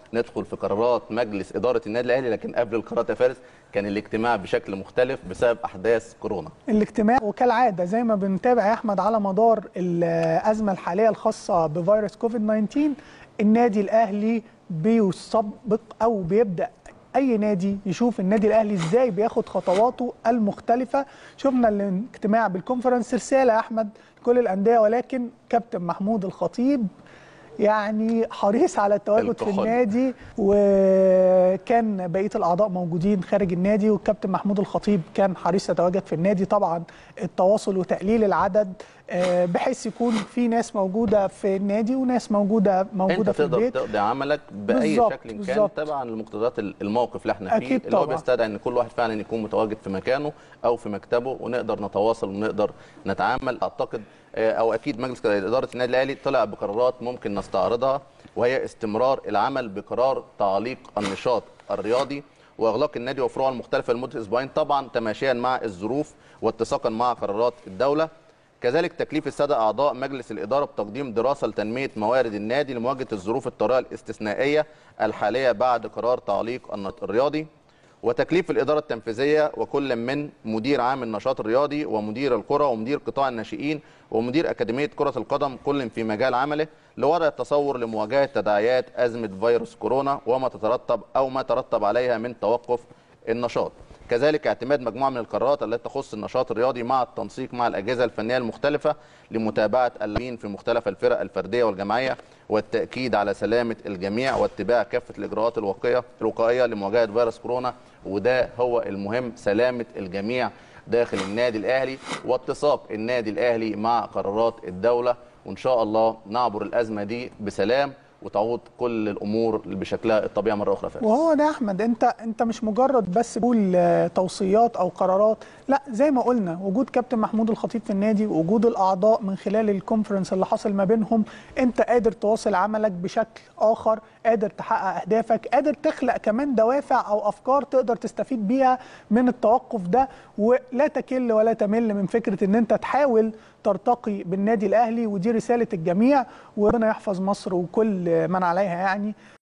ندخل في قرارات مجلس اداره النادي الاهلي لكن قبل القرارات يا فارس كان الاجتماع بشكل مختلف بسبب احداث كورونا الاجتماع وكالعاده زي ما بنتابع يا احمد على مدار الازمه الحاليه الخاصه بفيروس كوفيد 19 النادي الاهلي بيسبق او بيبدا اي نادي يشوف النادي الاهلي ازاي بياخد خطواته المختلفه شفنا الاجتماع بالكونفرنس رساله يا احمد لكل الانديه ولكن كابتن محمود الخطيب يعني حريص على التواجد في الكحول. النادي وكان بقيه الاعضاء موجودين خارج النادي والكابتن محمود الخطيب كان حريص يتواجد في النادي طبعا التواصل وتقليل العدد آه، بحيث يكون في ناس موجوده في النادي وناس موجوده موجوده انت في تقدر البيت تقضي عملك باي بالظبط، شكل كان بالظبط. طبعا لمقتضيات الموقف اللي احنا فيه أكيد اللي هو طبعا. بيستدعي ان كل واحد فعلا يكون متواجد في مكانه او في مكتبه ونقدر نتواصل ونقدر نتعامل اعتقد آه، او اكيد مجلس اداره النادي الاهلي طلع بقرارات ممكن نستعرضها وهي استمرار العمل بقرار تعليق النشاط الرياضي واغلاق النادي وفروعه المختلفه لمده اسبوعين طبعا تماشيا مع الظروف واتساقا مع قرارات الدوله كذلك تكليف الساده اعضاء مجلس الاداره بتقديم دراسه لتنميه موارد النادي لمواجهه الظروف الطارئه الاستثنائيه الحاليه بعد قرار تعليق النشاط الرياضي وتكليف الاداره التنفيذيه وكل من مدير عام النشاط الرياضي ومدير الكره ومدير قطاع الناشئين ومدير اكاديميه كره القدم كل في مجال عمله لوضع التصور لمواجهه تداعيات ازمه فيروس كورونا وما تترتب او ما ترتب عليها من توقف النشاط كذلك اعتماد مجموعه من القرارات التي تخص النشاط الرياضي مع التنسيق مع الاجهزه الفنيه المختلفه لمتابعه اللاعبين في مختلف الفرق الفرديه والجماعيه والتاكيد على سلامه الجميع واتباع كافه الاجراءات الوقائيه الوقائيه لمواجهه فيروس كورونا وده هو المهم سلامه الجميع داخل النادي الاهلي واتساق النادي الاهلي مع قرارات الدوله وان شاء الله نعبر الازمه دي بسلام وتعود كل الامور بشكلها الطبيعي مره اخرى فارس. وهو ده يا احمد انت انت مش مجرد بس تقول آه، توصيات او قرارات لا زي ما قلنا وجود كابتن محمود الخطيب في النادي وجود الاعضاء من خلال الكونفرنس اللي حصل ما بينهم انت قادر تواصل عملك بشكل اخر قادر تحقق اهدافك قادر تخلق كمان دوافع او افكار تقدر تستفيد بيها من التوقف ده ولا تكل ولا تمل من فكره ان انت تحاول ترتقي بالنادي الاهلي ودي رساله الجميع وربنا يحفظ مصر وكل من عليها يعني